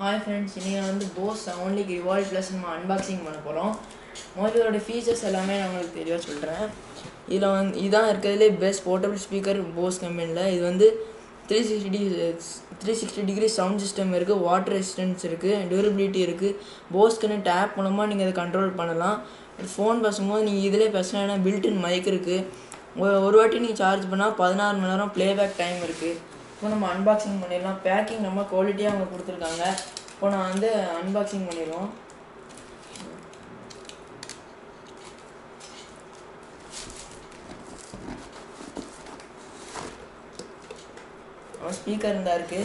Hi friends இன்றைக்கி நான் வந்து போஸ் சவுண்ட்லிக் ரிவால்ட் ப்ளஸ் நம்ம அன்பாக்சிங் பண்ண போகிறோம் முதல்ல இதோட ஃபீச்சர்ஸ் எல்லாமே நான் உங்களுக்கு தெளிவாக சொல்கிறேன் இதில் வந்து இதான் இருக்கிறதுலே பெஸ்ட் போர்ட்டபிள் ஸ்பீக்கர் போஸ் கம்பெனியில் இது வந்து த்ரீ சிக்ஸ்டி டி three sixty degree sound system இருக்குது வாட்டர் ரெசிஸ்டன்ஸ் இருக்குது டியூரபிலிட்டி இருக்குது போஸ்க்குன்னு டேப் மூலமாக நீங்கள் அதை கண்ட்ரோல் பண்ணலாம் ஃபோன் பேசும்போது நீங்கள் இதிலே பேசலாம் ஏன்னா பில்டின் மைக் இருக்குது ஒரு ஒரு வாட்டி நீங்கள் சார்ஜ் பண்ணால் பதினாறு மணி நேரம் ப்ளேபேக் டைம் இருக்குது இப்போ நம்ம அன்பாக்சிங் பண்ணிடலாம் பேக்கிங் நம்ம குவாலிட்டியாக அவங்க கொடுத்துருக்காங்க இப்போ நான் வந்து அன்பாக்சிங் பண்ணிடுவோம் ஸ்பீக்கர் இருந்தா இருக்குது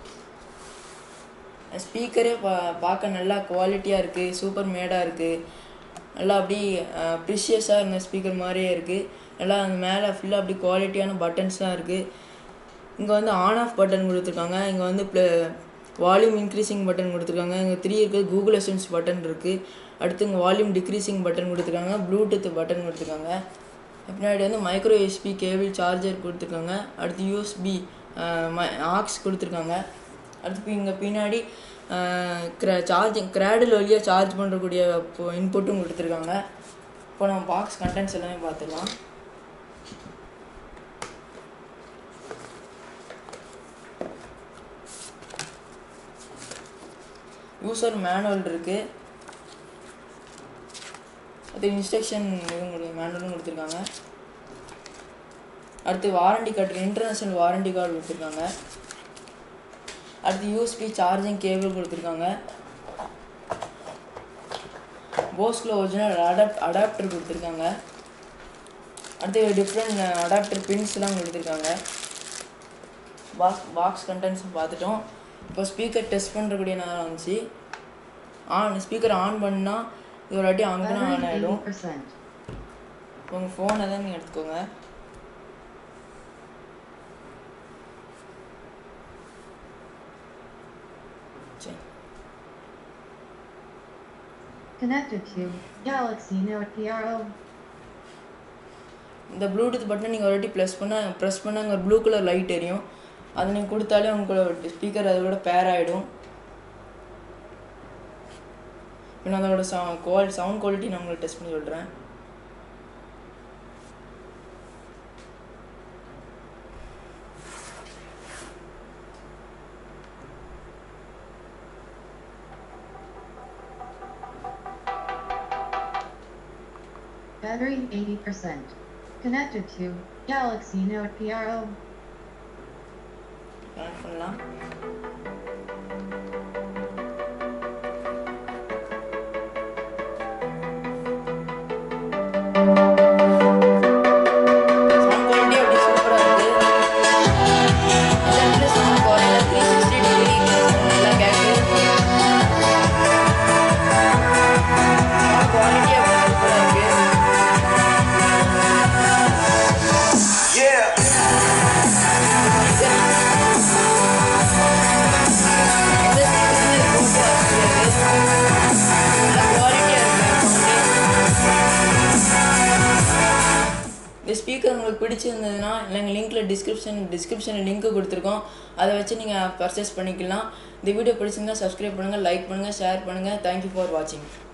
ஸ்பீக்கரே பா பார்க்க நல்லா குவாலிட்டியாக இருக்குது சூப்பர் மேடாக இருக்குது நல்லா அப்படி ப்ரிஷியஸாக இருந்த ஸ்பீக்கர் மாதிரியே இருக்குது நல்லா அந்த மேலே ஃபுல்லாக அப்படி குவாலிட்டியான பட்டன்ஸ்லாம் இருக்குது இங்கே வந்து ஆன் ஆஃப் பட்டன் கொடுத்துருக்காங்க இங்கே வந்து ப்ள வால்யூம் இன்க்ரீசிங் பட்டன் கொடுத்துருக்காங்க இங்கே த்ரீ இருக்குது கூகுள் அசன்ஸ் பட்டன் இருக்குது அடுத்து இங்கே வால்யூம் டிக்ரீசிங் பட்டன் கொடுத்துருக்காங்க ப்ளூடூத் பட்டன் கொடுத்துருக்காங்க பின்னாடி வந்து மைக்ரோ யூஎஸ்பி கேபிள் சார்ஜர் கொடுத்துருக்காங்க அடுத்து யூஎஸ்பி ஆக்ஸ் கொடுத்துருக்காங்க அடுத்து இங்கே பின்னாடி க்ரா சார்ஜிங் கிராடில் வழியாக சார்ஜ் பண்ணுறக்கூடிய இன்புட்டும் கொடுத்துருக்காங்க இப்போ நம்ம பாக்ஸ் கண்டென்ட்ஸ் எல்லாமே பார்த்துக்கலாம் யூசர் மேனுவல் இருக்குது அது இன்ஸ்ட்ரக்ஷன் இதுவும் மேனுவலும் கொடுத்துருக்காங்க அடுத்து warranty card international warranty card கொடுத்துருக்காங்க அடுத்து யூஎஸ்பி சார்ஜிங் கேபிள் கொடுத்துருக்காங்க போஸ்கில் ஒரிஜினல் அடாப்ட் அடாப்டர் கொடுத்துருக்காங்க அடுத்து டிஃப்ரெண்ட் அடாப்டர் பின்ஸ்லாம் கொடுத்துருக்காங்க பாக்ஸ் பாக்ஸ் கண்டென்ட்ஸும் பார்த்துட்டோம் இப்போ ஸ்பீக்கர் டெஸ்ட் பண்ணுறக்கூடிய நேரம் வந்துச்சு ஆன் ஸ்பீக்கர் ஆன் பண்ணால் இது ஒரு வாட்டி ஆன் பண்ணால் ஆன் ஆகிடும் உங்கள் ஃபோனை தான் நீங்கள் எடுத்துக்கோங்க சரி Connected to Galaxy Note PRO. இந்த ப்ளூடூத் பட்டன் நீங்கள் ஒரு வாட்டி ப்ளஸ் பண்ணால் ப்ரெஸ் பண்ணால் அங்கே ஒரு ப்ளூ கலர் லைட் எரியும் அதை நீங்கள் கொடுத்தாலே உங்களோட ஸ்பீக்கர் அதோட பேர் ஆகிடும் இப்போ நான் அதோட சவு குவால் சவுண்ட் குவாலிட்டி நான் உங்களுக்கு டெஸ்ட் பண்ணி சொல்கிறேன் Battery 80%. Connected to Galaxy Note PRO. Connect பண்ணலாம் சவுண்ட் குவாலிட்டி அப்படி சூப்பராக இருக்குது எல்லா இடத்துலையும் sound quality three sixty degree நல்லா கேட்குது சவுண்ட் குவாலிட்டி அப்படி சூப்பராக இருக்குது Yeah. இந்த ஸ்பீக்கர் உங்களுக்கு பிடிச்சிருந்ததுன்னா இல்லைங்க லிங்க்கில் டிஸ்கிரிப்ஷன் டிஸ்கிரிப்ஷனில் லிங்க் கொடுத்துருக்கோம் அதை வச்சு நீங்கள் பர்ச்சேஸ் பண்ணிக்கலாம் இந்த வீடியோ பிடிச்சிருந்தா சப்ஸ்கிரைப் பண்ணுங்கள் லைக் பண்ணுங்கள் ஷேர் பண்ணுங்கள் தேங்க்யூ ஃபார் வாட்சிங்